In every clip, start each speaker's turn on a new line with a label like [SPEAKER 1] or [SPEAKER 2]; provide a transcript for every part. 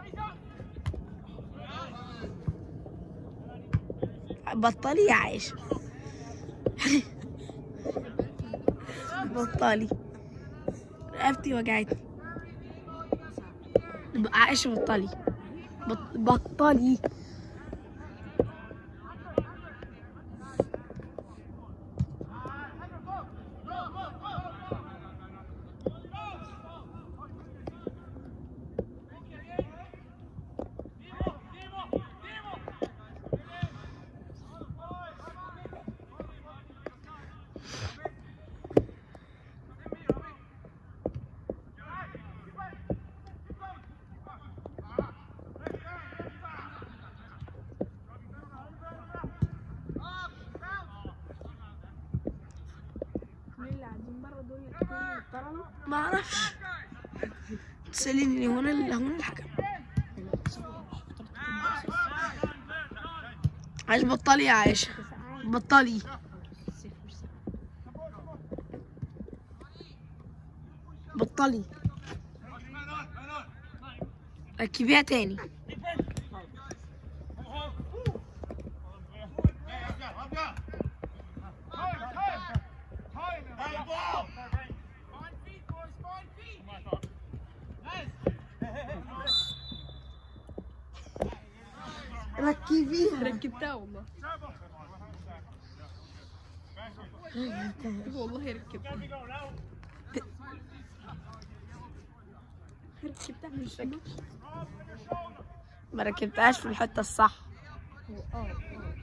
[SPEAKER 1] بطلي يا عائشة بطلي رقبتي وجعتني عائشة بطلي بط- بطلي
[SPEAKER 2] مين اللي قاعدين بره دول يكونوا محترمة؟
[SPEAKER 1] ما اعرفش تسأليني هنا ال- هنا الحكم عايش بطلي يا عائشة بطلي بطلي ركبيها تاني ركبيها
[SPEAKER 2] ركبتها والله والله ركبتها ركبتها مش ركبتها
[SPEAKER 1] ما ركبتهاش في الحتة الصح
[SPEAKER 2] اه اه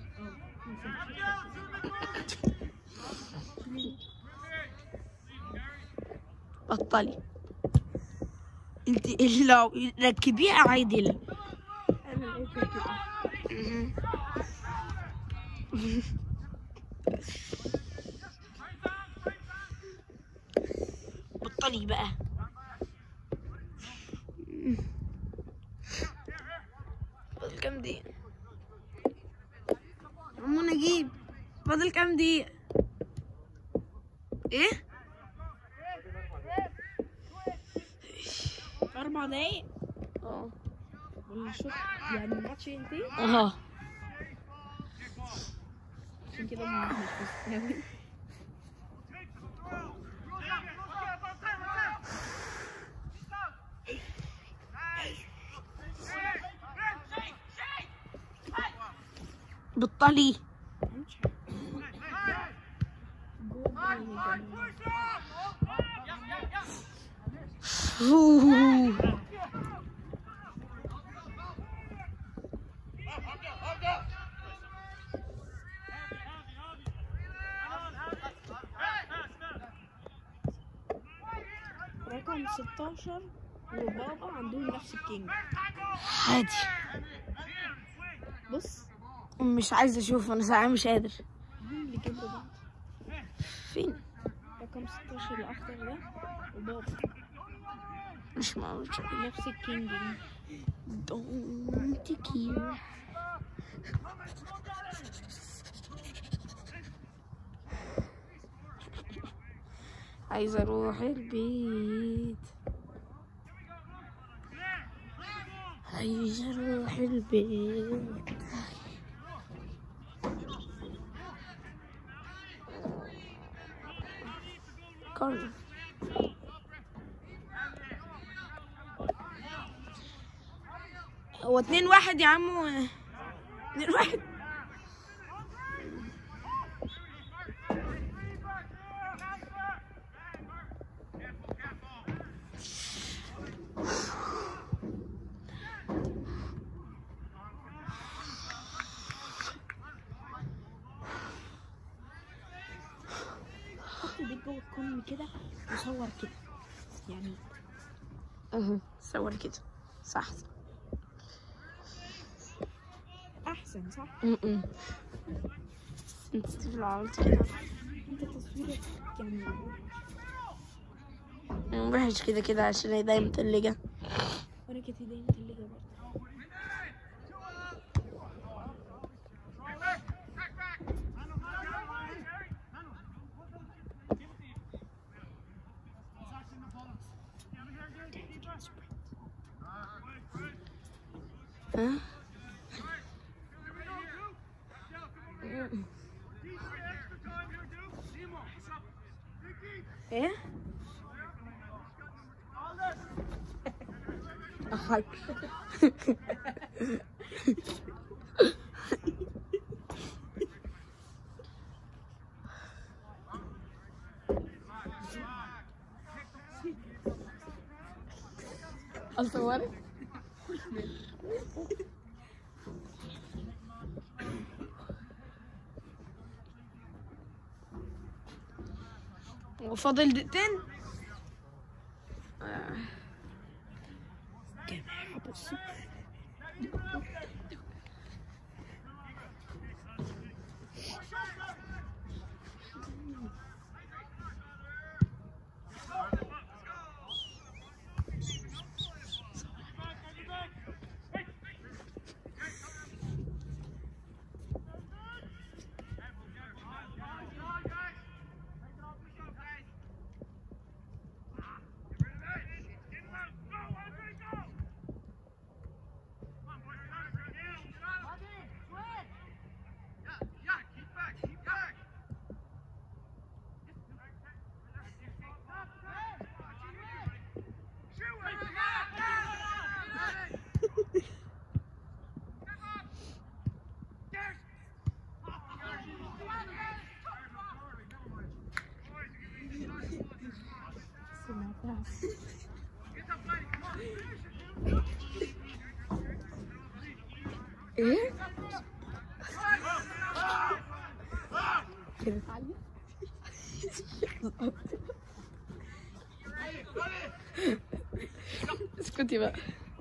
[SPEAKER 1] بطلي انت لو ركبيها عادل
[SPEAKER 2] انا لقيت ركبتها
[SPEAKER 1] بطلي بقى فاضل كام دقيقة عمو نجيب فاضل كام دقيقة ايه
[SPEAKER 2] اربع دقايق
[SPEAKER 1] اه
[SPEAKER 2] ولا شوط يعني الماتش ينتهي
[SPEAKER 1] اه
[SPEAKER 2] عشان كده مش مستاوي
[SPEAKER 1] بطلي
[SPEAKER 2] مش عارف. جول يا جماعة.
[SPEAKER 1] أوه.
[SPEAKER 2] رقم 16 وبابا عندهم نفس الكينج
[SPEAKER 1] عادي
[SPEAKER 2] بص
[SPEAKER 1] مش عايزة اشوف انا ساعة مش قادر
[SPEAKER 2] هم اللي جنب بعض
[SPEAKER 1] فين
[SPEAKER 2] رقم 16 الاخضر ده وبابا
[SPEAKER 1] مش معقول
[SPEAKER 2] نفس الكينج
[SPEAKER 1] Don't care. عايزة اروح البيت عايزة اروح البيت كارل هو اتنين واحد يا عمو اتنين واحد
[SPEAKER 2] حط دي جوه الكم كده وصور كده يعني
[SPEAKER 1] اهو صور كده صح
[SPEAKER 2] احسن صح
[SPEAKER 1] م-م. انت لو عملت كده
[SPEAKER 2] انت تصويرك يعني
[SPEAKER 1] وحش كده كده عشان هي دايما متلجة
[SPEAKER 2] وانا كانت ايديا متلجه برضه
[SPEAKER 1] ها
[SPEAKER 2] ايه أخاك
[SPEAKER 1] اصورك وفاضل دقيقتين آه.
[SPEAKER 2] جماعة بصوا سمعتها
[SPEAKER 1] ايه
[SPEAKER 2] كده تعلم
[SPEAKER 1] اسكتي بقى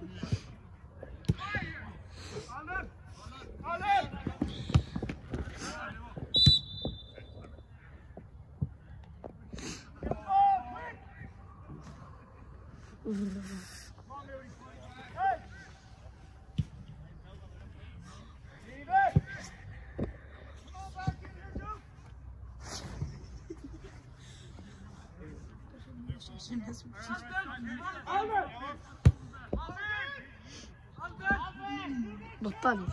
[SPEAKER 2] عشان الناس بتشوف.
[SPEAKER 1] بطلي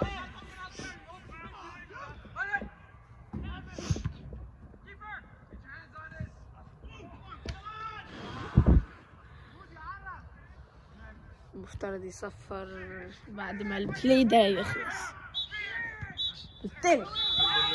[SPEAKER 1] المفترض يصفر بعد ما البلاي ده يخلص التاني